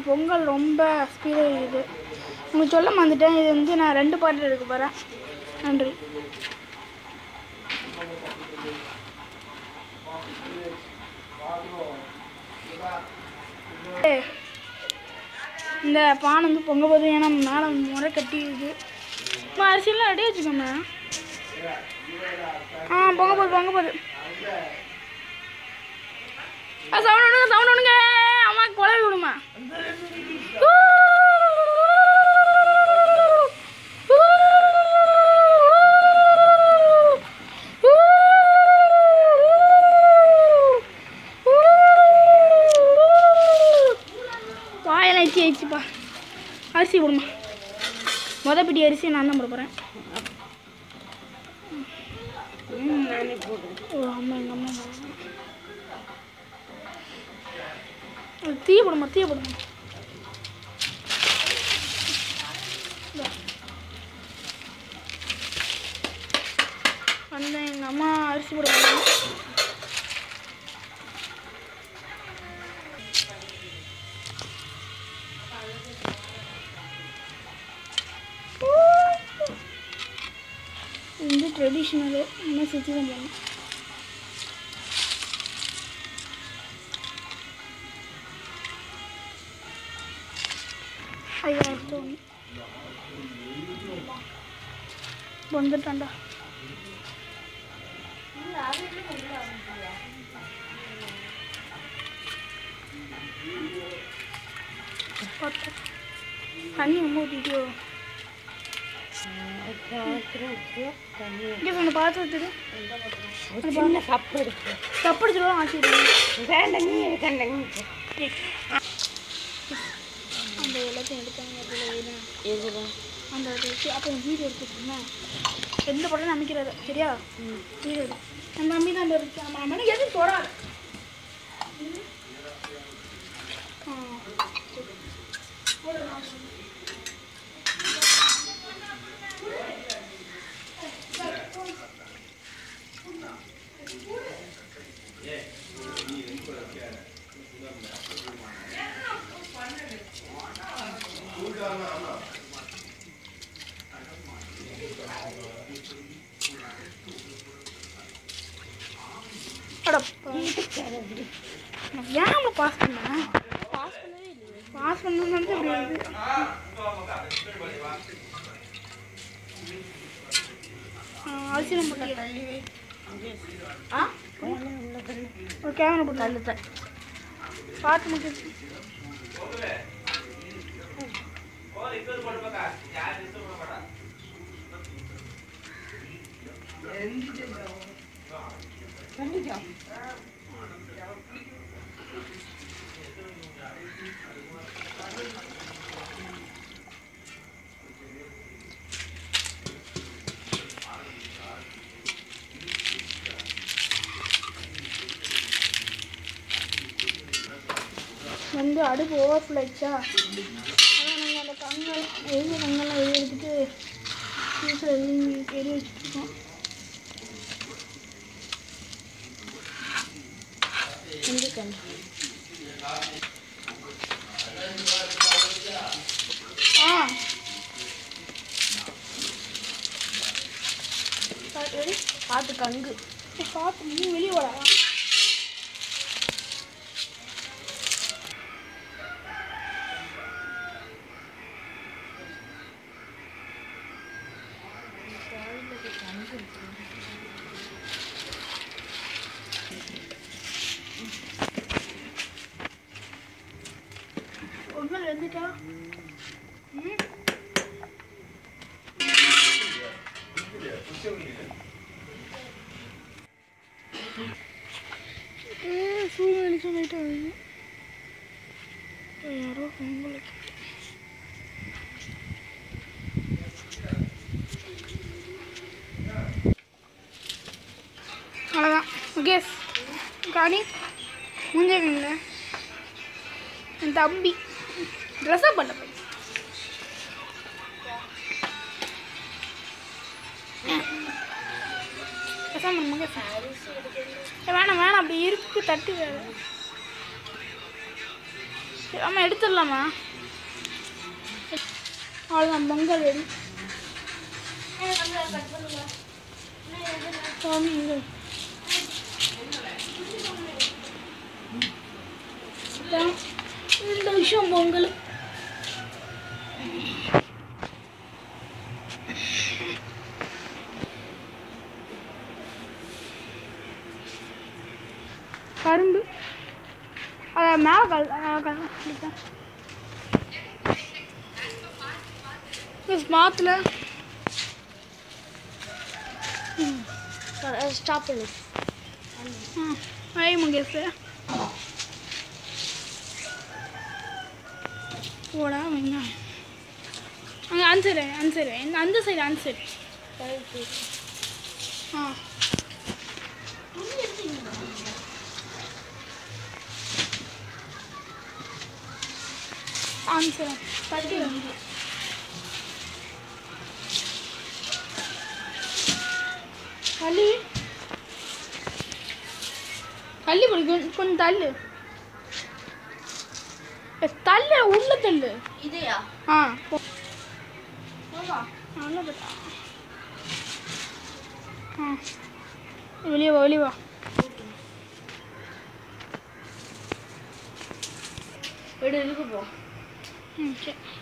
பொங்கல் ரொம்ப ஸ்பீடாக இருக்குது உங்களுக்கு சொல்ல மறந்துட்டேன் இது வந்து நான் ரெண்டு பாட்டு எடுக்க போகிறேன் நன்றி ஏய், இந்த பானை வந்து பொங்க போது ஏன்னா மேலே முறை கட்டிடுது அம்மா, அரிசியெல்லாம் ரெடி வச்சுக்கோங்க ஆ பொங்க போகுது பொங்க போகுது சவுண்ட் விடுங்க சவுண்ட் விடுங்க அம்மா குழவி விடுமா ஊ! ஊ! ஊ! ஊ! வாயெல்லாம் எச்சி எச்சிப்பா அரிசி விடுமா மொத பிடி அரிசி நான் தான் போட போகிறேன் நானே போடுறேன் ஓ அம்மா எங்கள் அம்மா போடுறாங்க. அது தீ போடுமா தீ போடுமா இந்தா. வந்து எங்கள் அம்மா அரிசி போட போகிறாங்க இது வந்து ட்ரெடிஷ்னலு இன்னும் சுற்றி தான் போகணும் ஐயா அடுத்து ஒன்று வந்துட்டான்டா பார்த்தா. தண்ணி ரொம்ப ஊற்றிட்டியோ பாத்திரம் இருக்கு, தண்ணி இங்கே கொஞ்சம் பாத்திரத்துக்கு ஒரு சின்ன கப் இருக்கு தப்பிடிச்சுலாம் ஆக்கிடுவேன் வேண்டாம் நீ எடுக்கண்ட நீ போ. அந்த எல்லாத்தையும் எடுத்தாங்க அதில் எழுதுனேன் எதுதான் அந்த இதை வச்சு அப்போ வீடு எடுத்து சொன்னேன் எந்த படம் நம்பிக்கிறது சரியா வீடு எடு நம்ம நம்பி தான் இருக்கு ஆமாம் நம்ம எதுவும் தொடாது ஆ போடு, நான் சொல்றேன். அடப்பா. நான் ஏன் நம்ம பாஸ் பண்ணேன் பாஸ் பண்ணவே இல்லையே பாஸ் பண்ணணும் வந்து இப்படி வருது ஆ, அரிசி நம்ம போட்டு ஆ ஒரு கேமரா போட்டு தள்ளுத்தேன் பார்த்து மட்டும் வந்து அடுப்பு ஓவர்ஃபுல் ஆயிடுச்சா அதான் நாங்கள் அந்த கங்கல் எரிய கங்கெல்லாம் வெளியே எடுத்துட்டு ஃபியூஸில் எரிய எரிய வச்சுருக்கோம் எந்த கண் ஆ ரெடி பார்த்து கங்கு பார்த்து நீ வெளியே வாடா ஒன்றும் எழுந்துட்டா ம் சூரியன் வெளிச்சம் லைட்டாக வருது யாரோ உங்களுக்கு அவ்வளோதான் ஓகே காணி முடிஞ்சுக்கீங்கள என் தம்பி ட்ரெஸ்ஸப் பண்ண போய் பேசாம நம்ம வேணாம் வேணாம் அப்படி இருக்கு தட்டு வேறு சரி அம்மா எடுத்துடலாமா அவ்வளோதான் பொங்கல் ரெடி சாமி இங்க. இதான் இந்த விஷயம் பொங்கல் கரும்பு அதை மேலே கல் கல் மாத்தில் ஸ்டாப் பண்ணு ஐ முகேஷ் ஓடா வெங்காயம் அங்கே அந்த சைடு அந்த சைடு இந்த அந்த சைடு அந்த சைடு ஆ அந்த சைடு தட்டி வந்து தள்ளி தள்ளி போடு கொஞ்சம் கொஞ்சம் தள்ளு ஏ, தள்ளு உள்ள தள்ளு இதையா ஆ போ நல்லா போட்டா ஆ வெளியே வா வெளியே வா விடு இருக்கு போ ம் சரி